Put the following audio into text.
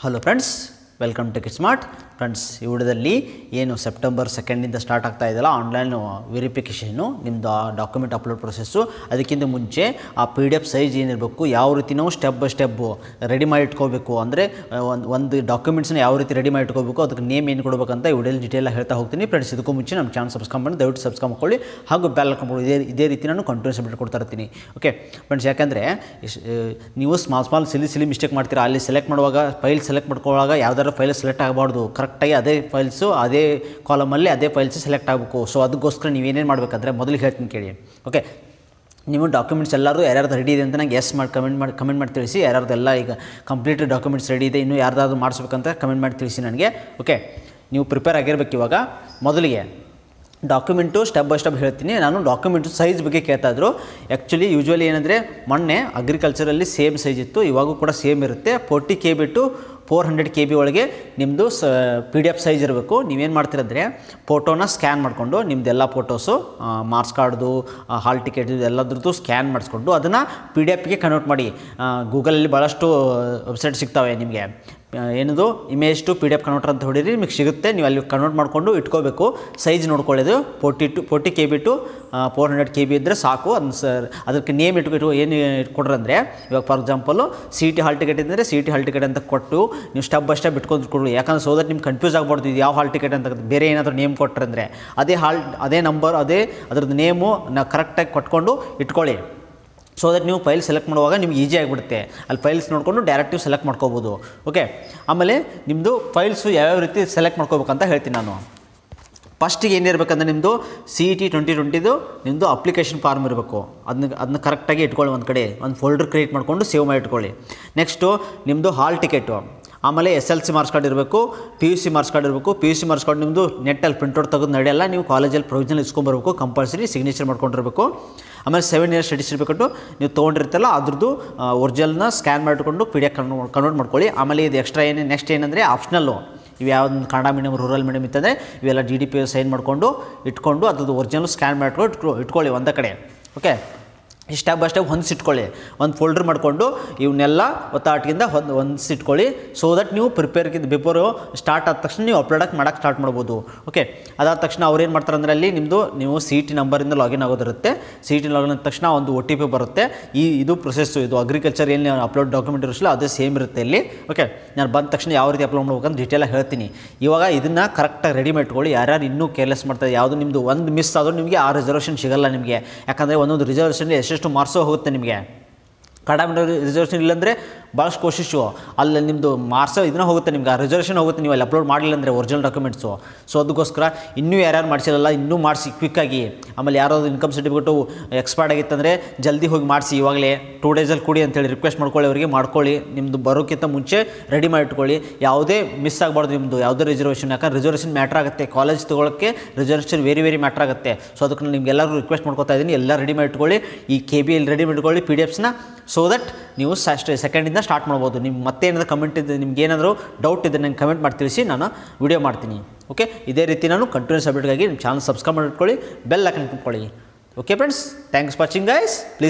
hello friends welcome to kit smart friends ಈ ವಿಡಿಯೋದಲ್ಲಿ ಏನು ಸೆಪ್ಟೆಂಬರ್ ಸೆಕೆಂಡಿಂದ ಸ್ಟಾರ್ಟ್ ಆಗ್ತಾ ಇದೆಯಲ್ಲ ಆನ್ಲೈನ್ ವೆರಿಫಿಕೇಷನ್ನು ನಿಮ್ಮದು ಆ ಡಾಕ್ಯುಮೆಂಟ್ ಅಪ್ಲೋಡ್ ಪ್ರೊಸೆಸ್ಸು ಅದಕ್ಕಿಂತ ಮುಂಚೆ ಆ ಪಿ ಡಿ ಎಫ್ ಸೈಜ್ ಏನಿರಬೇಕು ಯಾವ ರೀತಿ ನಾವು ಸ್ಟೆಪ್ ಬೈ ಸ್ಟೆಪ್ಪು ರೆಡಿ ಮಾಡಿ ಇಟ್ಕೋಬೇಕು ಅಂದರೆ ಒಂದು ಒಂದು ಡಾಕ್ಯುಮೆಂಟ್ಸ್ನ ಯಾವ ರೀತಿ ರೆಡಿ ಮಾಡಿ ಇಟ್ಕೋಬೇಕು ಅದಕ್ಕೆ ನೇಮ್ ಏನು ಕೊಡಬೇಕಂತ ಈ ವಿಡಿಯೋಲಿ ಡೀಟೇಲ್ ಹೇಳ್ತಾ ಹೋಗ್ತೀನಿ ಫ್ರೆಂಡ್ಸ್ ಇದಕ್ಕೂ ಮುಂಚೆ ನಮ್ಮ ಚಾನಲ್ ಸಬ್ಸ್ಕ್ರೈಬ್ ಮಾಡಿ ದಯವಿಟ್ಟು ಸಬ್ಸ್ಕ್ರೈಬ್ ಮಾಡ್ಕೊಳ್ಳಿ ಹಾಗೂ ಬೆಲ್ ಹಾಕೊಂಡು ಇದೇ ಇದೇ ರೀತಿ ನಾನು ಕಂಟಿನ್ಯೂಸ್ ಅಪ್ಡೇಟ್ ಕೊಡ್ತಾ ಇರ್ತೀನಿ ಓಕೆ ಫ್ರೆಂಡ್ಸ್ ಯಾಕಂದರೆ ಇಶ್- ಆ, ನೀವು small small silly silly mistake ಮಾಡ್ತೀರಾ ಅಲ್ಲಿ ಸೆಲೆಕ್ಟ್ ಮಾಡುವಾಗ ಫೈಲ್ ಸೆಲೆಕ್ಟ್ ಮಾಡ್ಕೊಳ್ಳುವಾಗ ಯಾವ್ದಾದ್ರು ಫೈಲ್ ಸೆಲೆಕ್ಟ್ ಆಗಬಾರ್ದು ಕರೆಕ್ಟಾಗಿ ಅದೇ ಫೈಲ್ಸು ಅದೇ ಕಾಲಮಲ್ಲಿ ಅದೇ ಫೈಲ್ಸ್ ಸೆಲೆಕ್ಟ್ ಆಗಬೇಕು ಸೊ ಅದಕ್ಕೋಸ್ಕರ ನೀವೇನೇನು ಮಾಡಬೇಕಂದ್ರೆ ಮೊದಲಿಗೆ ಹೇಳ್ತೀನಿ ಕೇಳಿ ಓಕೆ ನೀವು ಡಾಕ್ಯುಮೆಂಟ್ಸ್ ಎಲ್ಲರೂ ಯಾರ್ಯಾರ್ದು ರೆಡಿ ಇದೆ ಅಂತ ನಂಗೆ ಎಸ್ ಮಾಡಿ ಕಮೆಂಟ್ ಮಾಡಿ ಕಮೆಂಟ್ ಮಾಡಿ ತಿಳಿಸಿ ಯಾರ್ಯಾರ್ದೆಲ್ಲ ಈಗ ಕಂಪ್ಲೀಟ್ ಡಾಕ್ಯುಮೆಂಟ್ಸ್ ರೆಡಿ ಇದೆ ಇನ್ನೂ ಯಾರ್ದಾದ್ರು ಮಾಡಿಸ್ಬೇಕಂತ ಕಮೆಂಟ್ ಮಾಡಿ ತಿಳಿಸಿ ನನಗೆ ಓಕೆ ನೀವು ಪ್ರಿಪೇರ್ ಆಗಿರ್ಬೇಕು ಇವಾಗ ಮೊದಲಿಗೆ ಡಾಕ್ಯುಮೆಂಟು ಸ್ಟೆಪ್ ಬೈ ಸ್ಟೆಪ್ ಹೇಳ್ತೀನಿ ನಾನು ಡಾಕ್ಯುಮೆಂಟು ಸೈಜ್ ಬಗ್ಗೆ ಕೇಳ್ತಾ ಇದ್ರು ಆ್ಯಕ್ಚುಲಿ ಯೂಶ್ವಲಿ ಏನಂದರೆ ಮೊನ್ನೆ ಅಗ್ರಿಕಲ್ಚರಲ್ಲಿ ಸೇಮ್ ಸೈಜ್ ಇತ್ತು ಇವಾಗೂ ಕೂಡ ಸೇಮ್ ಇರುತ್ತೆ ಫೋರ್ಟಿ ಕೆ ಬಿಟ್ಟು ಫೋರ್ ಹಂಡ್ರೆಡ್ ಕೆ ಬಿ ಒಳಗೆ ನಿಮ್ಮದು ಸ ಪಿ ಡಿ ಎಫ್ ಸೈಜ್ ಇರಬೇಕು ನೀವೇನು ಮಾಡ್ತೀರಂದರೆ ಫೋಟೋನ ಸ್ಕ್ಯಾನ್ ಮಾಡಿಕೊಂಡು ನಿಮ್ಮದೆಲ್ಲ ಫೋಟೋಸು ಮಾರ್ಕ್ಸ್ ಕಾರ್ಡ್ದು ಹಾಲ್ ಟಿಕೆಟ್ ಎಲ್ಲದ್ರದ್ದು ಸ್ಕ್ಯಾನ್ ಮಾಡಿಸ್ಕೊಂಡು ಅದನ್ನು ಪಿ ಡಿ ಎಫ್ಗೆ ಕನ್ವರ್ಟ್ ಮಾಡಿ ಗೂಗಲಲ್ಲಿ ಭಾಳಷ್ಟು ವೆಬ್ಸೈಟ್ ಸಿಗ್ತವೆ ನಿಮಗೆ ಆ, ಏನದು image to P D F converter ಅಂತ ಹೊಡೀರಿ ನಿಮಗೆ ಸಿಗುತ್ತೆ ನೀವು ಅಲ್ಲಿ ಕನ್ವರ್ಟ್ ಮಾಡಿಕೊಂಡು ಇಟ್ಕೋಬೇಕು ಸೈಜ್ ನೋಡ್ಕೊಳ್ಳೋದು forty to forty K B to four hundred K B ಇದ್ದರೆ ಸಾಕು ಅದನ್ನ ಸರ್ ಅದಕ್ಕೆ ನೇಮ್ ಇಟ್ಬಿಟ್ಟು ಏನು ಇಟ್ಕೊಡ್ರಿ ಅಂದರೆ ಇವಾಗ for example C T hall ticket ಇದ್ದರೆ ಸಿ ಟಿ ಹಾಲ್ ಟಿಕೆಟ್ ಅಂತ ಕೊಟ್ಟು ನೀವು ಸ್ಟೆಪ್ ಬೈ ಸ್ಟೆಪ್ ಇಟ್ಕೊಂಡು ಕೊಡ್ರಿ ಯಾಕಂದ್ರೆ ಸೊ ದಟ್ ನಿಮ್ಗೆ ಕನ್ಫ್ಯೂಸ್ ಆಗ್ಬಾರ್ದು ಇದು ಯಾವ ಹಾಲ್ ಟಿಕೆಟ್ ಅಂತ ಬೇರೆ ಏನಾದರೂ ನೇಮ್ ಕೊಟ್ರೆ ಅಂದರೆ ಅದೇ ಹಾಲ್ ಅದೇ ನಂಬರ್ ಅದೇ ಅದ್ರದ್ದು ನೇಮು ನಾವು ಕರೆಕ್ಟಾಗಿ ಕೊಟ್ಕೊಂಡು ಇಟ್ಕೊಳ್ಳಿ ಸೊ ದಟ್ ನೀವು ಫೈಲ್ ಸೆಲೆಕ್ಟ್ ಮಾಡುವಾಗ ನಿಮ್ಗೆ ಈಸಿ ಆಗಿಬಿಡುತ್ತೆ ಅಲ್ಲಿ ಫೈಲ್ಸ್ ನೋಡಿಕೊಂಡು ಡೈರೆಕ್ಟಿವ್ ಸೆಲೆಕ್ಟ್ ಮಾಡ್ಕೋಬೋದು ಓಕೆ ಆಮೇಲೆ ನಿಮ್ಮದು ಫೈಲ್ಸು ಯಾವ್ಯಾವ ರೀತಿ ಸೆಲೆಕ್ಟ್ ಮಾಡ್ಕೋಬೇಕಂತ ಹೇಳ್ತೀನಿ ನಾನು ಫಸ್ಟಿಗೆ ಏನಿರಬೇಕಂದ್ರೆ ನಿಮ್ಮದು ಸಿ ಇ ಟಿ ಟ್ವೆಂಟಿ ಟ್ವೆಂಟಿದು ನಿಮ್ಮದು ಅಪ್ಲಿಕೇಶನ್ ಫಾರ್ಮ್ ಇರಬೇಕು ಅದನ್ನ ಅದನ್ನ ಕರೆಕ್ಟಾಗಿ ಇಟ್ಕೊಳ್ಳಿ ಒಂದು ಕಡೆ ಒಂದು ಫೋಲ್ಡರ್ ಕ್ರಿಯೇಟ್ ಮಾಡಿಕೊಂಡು ಸೇವ್ ಮಾಡಿ ಇಟ್ಕೊಳ್ಳಿ ನೆಕ್ಸ್ಟು ನಿಮ್ಮದು ಹಾಲ್ ಟಿಕೆಟು ಆಮೇಲೆ S L C marks card ಇರಬೇಕು P U C marks card ಇರಬೇಕು P U C marks card ನಿಮ್ಮದು ನೆಟ್ಟಲ್ಲಿ ಪ್ರಿಂಟ್ಔಟ್ ತೆಗೆದು ನಡೆಯಲ್ಲ ನೀವು ಕಾಲೇಜಲ್ಲಿ ಪ್ರೊವಿಷನಲ್ ಇಸ್ಕೊಂಬರ್ಬೇಕು ಕಂಪಲ್ಸರಿ ಸಿಗ್ನೇಚರ್ ಮಾಡ್ಕೊಂಡಿರ್ಬೇಕು ಆಮೇಲೆ ಸೆವೆನ್ ಇಯರ್ಸ್ ಸ್ಟಡಿ ಸರ್ಟಿಫಿಕೇಟು ನೀವು ತೊಗೊಂಡಿರ್ತೀರಲ್ಲ ಅದ್ರದ್ದು ಒರಿಜಿನಲ್ನ ಸ್ಕ್ಯಾನ್ ಮಾಡಿಕೊಂಡು ಪಿ ಡಿ ಎಫ್ ಕನ್ವರ್ಟ್ ಮಾಡ್ಕೊಳ್ಳಿ ಆಮೇಲೆ ಇದು ಎಕ್ಸ್ಟ್ರಾ ಏನು ನೆಕ್ಸ್ಟ್ ಏನಂದರೆ ಆಪ್ಷನಲ್ಲು ಇವು ಯಾವ್ದು ಕನ್ನಡ ಮೀಡಿಯಮ್ ರೂರಲ್ ಮೀಡಿಯಮ್ ಇತ್ತಂದರೆ ಇವೆಲ್ಲ ಡಿ ಡಿ ಪಿ ಸೈನ್ ಮಾಡಿಕೊಂಡು ಇಟ್ಕೊಂಡು ಅದ್ರದ್ದು ಒರಿಜಿನಲ್ ಸ್ಕ್ಯಾನ್ ಮಾಡ್ಕೊಂಡು ಇಟ್ಕೊ ಇಟ್ಕೊಳ್ಳಿ ಒಂದೇ ಕಡೆ ಓಕೆ ಈ ಸ್ಟೆಪ್ ಬೈ ಸ್ಟೆಪ್ ಹೊಂದಿಸಿಟ್ಕೊಳ್ಳಿ ಒಂದು ಫೋಲ್ಡರ್ ಮಾಡಿಕೊಂಡು ಇವನ್ನೆಲ್ಲ ಒತ್ತಾಟಿಯಿಂದ ಹೊಂದ್ ಹೊಂದಿಸಿಟ್ಕೊಳ್ಳಿ ಸೊ ದಟ್ ನೀವು ಪ್ರಿಪೇರ್ಗಿಂತ ಬಿಫೋರು ಸ್ಟಾರ್ಟ್ ಆದ ತಕ್ಷಣ ನೀವು ಅಪ್ಲೋಡಕ್ ಮಾಡೋಕ್ಕೆ ಸ್ಟಾರ್ಟ್ ಮಾಡ್ಬೋದು ಓಕೆ ಅದಾದ ತಕ್ಷಣ ಅವ್ರು ಏನು ಮಾಡ್ತಾರೆ ಅಂದರೆ ಅಲ್ಲಿ ನಿಮ್ಮದು ನೀವು ಸಿ ಟಿ ನಂಬರಿಂದ ಲಾಗಿನ್ ಆಗೋದಿರುತ್ತೆ ಸಿ ಟಿ ಲಾಗಿನ್ ಆದ ತಕ್ಷಣ ಒಂದು ಒ ಟಿ ಪಿ ಬರುತ್ತೆ ಈ ಇದು ಪ್ರೊಸೆಸ್ಸು ಇದು ಅಗ್ರಿಕಲ್ಚರ್ ಏನು ಅಪ್ಲೋಡ್ ಡಾಕ್ಯುಮೆಂಟ್ ಇರೋಲ್ಲ ಅದೇ ಸೇಮ್ ಇರುತ್ತೆ ಇಲ್ಲಿ ಓಕೆ ನಾನು ಬಂದ ತಕ್ಷಣ ಯಾವ ರೀತಿ ಅಪ್ಲೋಡ್ ಮಾಡ್ಬೇಕಂತ ಡೀಟೇಲಾಗಿ ಹೇಳ್ತೀನಿ ಇವಾಗ ಇದನ್ನು ಕರೆಕ್ಟಾಗಿ ರೆಡಿ ಮಾಡಿಟ್ಕೊಳ್ಳಿ ಯಾರ್ಯಾರು ಇನ್ನೂ ಕೇರ್ಲೆಸ್ ಮಾಡ್ತಾರೆ ಯಾವುದು ನಿಮ್ಮದು ಒಂದು ಮಿಸ್ ಆದರೂ ನಿಮಗೆ ಆ ರಿಸರ್ವೇಷನ್ ಸಿಗಲ್ಲ ನಿಮಗೆ ಯಾಕಂದರೆ ಒಂದೊಂದು ರಿಸರ್ವೇಷನ್ ಎಷ್ಟೆಷ್ಟು ಮಾರ್ಕ್ಸು ಹೋಗುತ್ತೆ ನಿಮಗೆ ಕಡಿಮೆ ರಿಸರ್ವೇಷನ್ ಇಲ್ಲಾಂದರೆ ಭಾಳಷ್ಟು ಕೋಶಿಶು ಅಲ್ಲಿ ನಿಮ್ಮದು ಮಾರ್ಕ್ಸ್ ಇದನ್ನ ಹೋಗುತ್ತೆ ನಿಮ್ಗೆ ಆ ರಿಸರ್ವೇಷನ್ ಹೋಗುತ್ತೆ ನೀವು ಅಲ್ಲಿ ಅಪ್ಲೋಡ್ ಮಾಡಲಿಲ್ಲ ಅಂದರೆ ಒರಿಜಿನಲ್ ಡಾಕ್ಯುಮೆಂಟ್ಸು ಸೊ ಅದಕ್ಕೋಸ್ಕರ ಇನ್ನೂ ಯಾರ್ಯಾರು ಮಾಡಿಸಿರಲ್ಲ ಇನ್ನೂ ಮಾಡಿಸಿ ಕ್ವಿಕ್ಕಾಗಿ ಆಮೇಲೆ ಯಾರಾದ್ರು ಇನ್ಕಮ್ ಸರ್ಟಿಫಿಕೇಟು ಎಕ್ಸ್ಪೈರ್ಡ್ ಆಗಿತ್ತಂದರೆ ಜಲ್ದಿ ಹೋಗಿ ಮಾಡಿಸಿ ಇವಾಗಲೇ ಟೂ ಡೇಸಲ್ಲಿ ಕೊಡಿ ಅಂತೇಳಿ ರಿಕ್ವೆಸ್ಟ್ ಮಾಡ್ಕೊಳ್ಳಿ ಅವರಿಗೆ ಮಾಡ್ಕೊಳ್ಳಿ ನಿಮ್ಮದು ಬರೋಕ್ಕಿಂತ ಮುಂಚೆ ರೆಡಿ ಮಾಡಿಟ್ಕೊಳ್ಳಿ ಯಾವುದೇ ಮಿಸ್ ಆಗಬಾರ್ದು ನಿಮ್ಮದು ಯಾವುದೇ ರಿಸರ್ವೇಷನ್ ಯಾಕಂದ್ರೆ ರಿಸರ್ವೇಷನ್ ಮ್ಯಾಟ್ರ್ ಆಗುತ್ತೆ ಕಾಲೇಜ್ ತೊಗೊಳಕ್ಕೆ ರಿಸರ್ವೇಷನ್ ವೆರಿ ವೆರಿ ಮ್ಯಾಟ್ರ್ ಆಗುತ್ತೆ ಸೊ ಅದಕ್ಕೆ ನಿಮ್ಗೆಲ್ಲರೂ ರಿಕ್ವೆಸ್ಟ್ ಮಾಡ್ಕೊತಾ ಇದ್ದೀನಿ ಎಲ್ಲ ರೆಡಿ ಮಾಡಿಟ್ಕೊಳ್ಳಿ ಈ ಕೆ ಬಿ ಎಲ್ಲಿ ರೆಡಿ ಮಾಡಿಟ್ಕೊಳ್ಳಿ ಪಿ ಡಿ ಎಫ್ಸ್ನ ಸೊ ದಟ್ ನೀವು ಅಷ್ಟೇ ಸೆಕೆಂಡಿಂದ ಸ್ಟಾರ್ಟ್ ಮಾಡ್ಬೋದು ನಿಮ್ಮ ಮತ್ತೆ ಏನಾದರೂ ಕಮೆಂಟ್ ಇದೆ ನಿಮ್ಗೆ ಏನಾದರೂ ಡೌಟ್ ಇದೆ ನಂಗೆ ಕಮೆಂಟ್ ಮಾಡಿ ತಿಳಿಸಿ ನಾನು ವಿಡಿಯೋ ಮಾಡ್ತೀನಿ ಓಕೆ ಇದೇ ರೀತಿ ನಾನು ಕಂಟಿನ್ಯೂಸ್ ಅಪ್ಡೇಟ್ಗಾಗಿ ನಿಮ್ಮ ಚಾನಲ್ ಸಬ್ಸ್ಕ್ರೈಬ್ ಮಾಡಿಟ್ಕೊಳ್ಳಿ ಬೆಲ್ ಹಾಕೊಂಡು ಕುತ್ಕೊಳ್ಳಿ okay friends thanks watching guys please